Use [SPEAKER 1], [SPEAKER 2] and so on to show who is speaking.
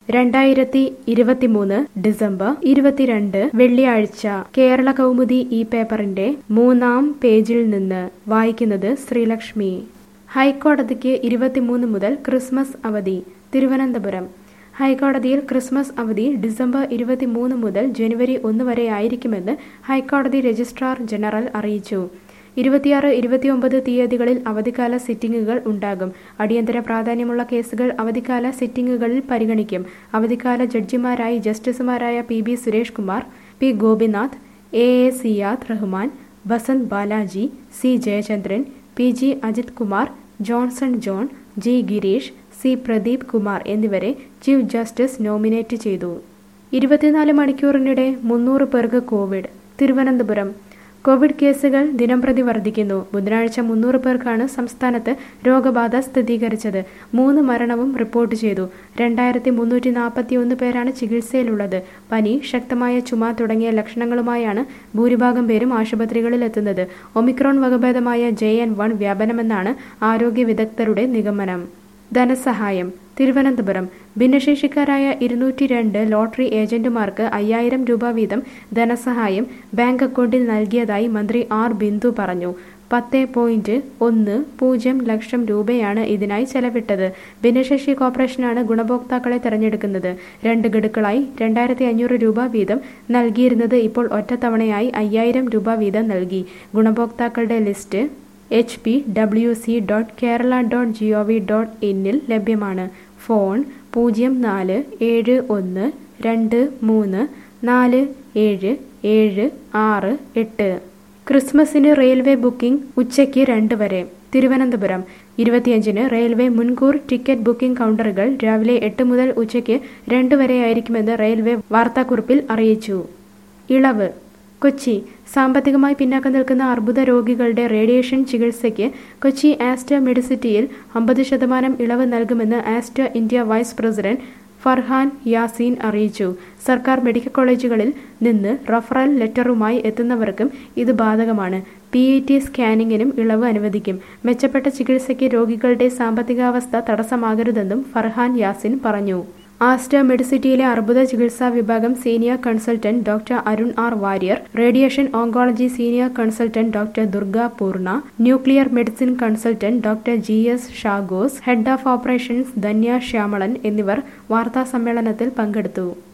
[SPEAKER 1] രണ്ടായിരത്തി ഇരുപത്തിമൂന്ന് ഡിസംബർ ഇരുപത്തിരണ്ട് വെള്ളിയാഴ്ച കേരള കൗമുദി ഈ പേപ്പറിന്റെ മൂന്നാം പേജിൽ നിന്ന് വായിക്കുന്നത് ശ്രീലക്ഷ്മി ഹൈക്കോടതിക്ക് ഇരുപത്തിമൂന്ന് മുതൽ ക്രിസ്മസ് അവധി തിരുവനന്തപുരം ഹൈക്കോടതിയിൽ ക്രിസ്മസ് അവധി ഡിസംബർ ഇരുപത്തിമൂന്ന് മുതൽ ജനുവരി ഒന്ന് വരെ ആയിരിക്കുമെന്ന് ഹൈക്കോടതി രജിസ്ട്രാർ ജനറൽ അറിയിച്ചു ഇരുപത്തിയാറ് ഇരുപത്തിയൊമ്പത് തീയതികളിൽ അവധിക്കാല സിറ്റിംഗുകൾ ഉണ്ടാകും അടിയന്തര പ്രാധാന്യമുള്ള കേസുകൾ അവധിക്കാല സിറ്റിംഗുകളിൽ പരിഗണിക്കും അവധിക്കാല ജഡ്ജിമാരായി ജസ്റ്റിസുമാരായ P B Suresh Kumar P Gopinath A A Ziyad Rahman Basant Balaji C Jayachandran P G Ajith Kumar Johnson John G Gireesh C Pradeep Kumar എന്നിവരെ ചീഫ് ജസ്റ്റിസ് നോമിനേറ്റ് ചെയ്തു ഇരുപത്തിനാല് മണിക്കൂറിനിടെ മുന്നൂറ് പേർക്ക് കോവിഡ് തിരുവനന്തപുരം കോവിഡ് കേസുകൾ ദിനംപ്രതി വർദ്ധിക്കുന്നു ബുധനാഴ്ച മുന്നൂറ് പേർക്കാണ് സംസ്ഥാനത്ത് രോഗബാധ സ്ഥിരീകരിച്ചത് മൂന്ന് മരണവും റിപ്പോർട്ട് ചെയ്തു രണ്ടായിരത്തി മുന്നൂറ്റി നാൽപ്പത്തി ഒന്ന് പേരാണ് ചികിത്സയിലുള്ളത് പനി ശക്തമായ ചുമ തുടങ്ങിയ ലക്ഷണങ്ങളുമായാണ് ഭൂരിഭാഗം പേരും ആശുപത്രികളിൽ എത്തുന്നത് ഒമിക്രോൺ വകഭേദമായ ജെ എൻ വൺ വ്യാപനമെന്നാണ് ആരോഗ്യ വിദഗ്ധരുടെ നിഗമനം ധനസഹായം തിരുവനന്തപുരം ഭിന്നശേഷിക്കാരായ ഇരുന്നൂറ്റി രണ്ട് ലോട്ടറി ഏജന്റുമാർക്ക് അയ്യായിരം രൂപ വീതം ധനസഹായം ബാങ്ക് അക്കൗണ്ടിൽ നൽകിയതായി മന്ത്രി ആർ ബിന്ദു പറഞ്ഞു പത്ത് പോയിന്റ് ഒന്ന് പൂജ്യം ലക്ഷം രൂപയാണ് ഇതിനായി ചെലവിട്ടത് ഭിന്നശേഷി കോർപ്പറേഷനാണ് ഗുണഭോക്താക്കളെ തെരഞ്ഞെടുക്കുന്നത് രണ്ട് ഗഡുക്കളായി രണ്ടായിരത്തി അഞ്ഞൂറ് രൂപ വീതം നൽകിയിരുന്നത് ഇപ്പോൾ ഒറ്റത്തവണയായി അയ്യായിരം രൂപ വീതം നൽകി ഗുണഭോക്താക്കളുടെ list H P W C dot Kerala dot G O V dot ഇന്നിൽ ലഭ്യമാണ് ഫോൺ പൂജ്യം നാല് ഏഴ് ഒന്ന് രണ്ട് മൂന്ന് നാല് ഏഴ് ഏഴ് ആറ് എട്ട് ക്രിസ്മസിന് റെയിൽവേ ബുക്കിംഗ് ഉച്ചയ്ക്ക് രണ്ട് വരെ തിരുവനന്തപുരം ഇരുപത്തിയഞ്ചിന് റെയിൽവേ മുൻകൂർ ടിക്കറ്റ് ബുക്കിംഗ് കൗണ്ടറുകൾ രാവിലെ എട്ട് മുതൽ ഉച്ചയ്ക്ക് രണ്ട് വരെയായിരിക്കുമെന്ന് റെയിൽവേ വാർത്താക്കുറിപ്പിൽ അറിയിച്ചു ഇളവ് കൊച്ചി സാമ്പത്തികമായി പിന്നാക്കം നിൽക്കുന്ന അർബുദ രോഗികളുടെ റേഡിയേഷൻ ചികിത്സയ്ക്ക് കൊച്ചി ആസ്റ്റർ മെഡിസിറ്റിയിൽ അമ്പത് ശതമാനം ഇളവ് നൽകുമെന്ന് Aster India vice president Farhan Yaseen അറിയിച്ചു സർക്കാർ മെഡിക്കൽ കോളേജുകളിൽ നിന്ന് റഫറൽ ലെറ്ററുമായി എത്തുന്നവർക്കും ഇത് ബാധകമാണ് പി ഇ ടി സ്കാനിങ്ങിനും ഇളവ് അനുവദിക്കും മെച്ചപ്പെട്ട ചികിത്സയ്ക്ക് രോഗികളുടെ സാമ്പത്തികാവസ്ഥ തടസ്സമാകരുതെന്നും ഫർഹാൻ യാസിൻ പറഞ്ഞു ആസ്റ്റർ മെഡിസിറ്റിയിലെ അർബുദ ചികിത്സാ വിഭാഗം senior consultant doctor Arun R Warrier radiation oncology senior consultant doctor Durga Poorna nuclear medicine consultant doctor G S Shagos head of operations Dhanya Shyamalan എന്നിവർ വാർത്താ സമ്മേളനത്തിൽ പങ്കെടുത്തു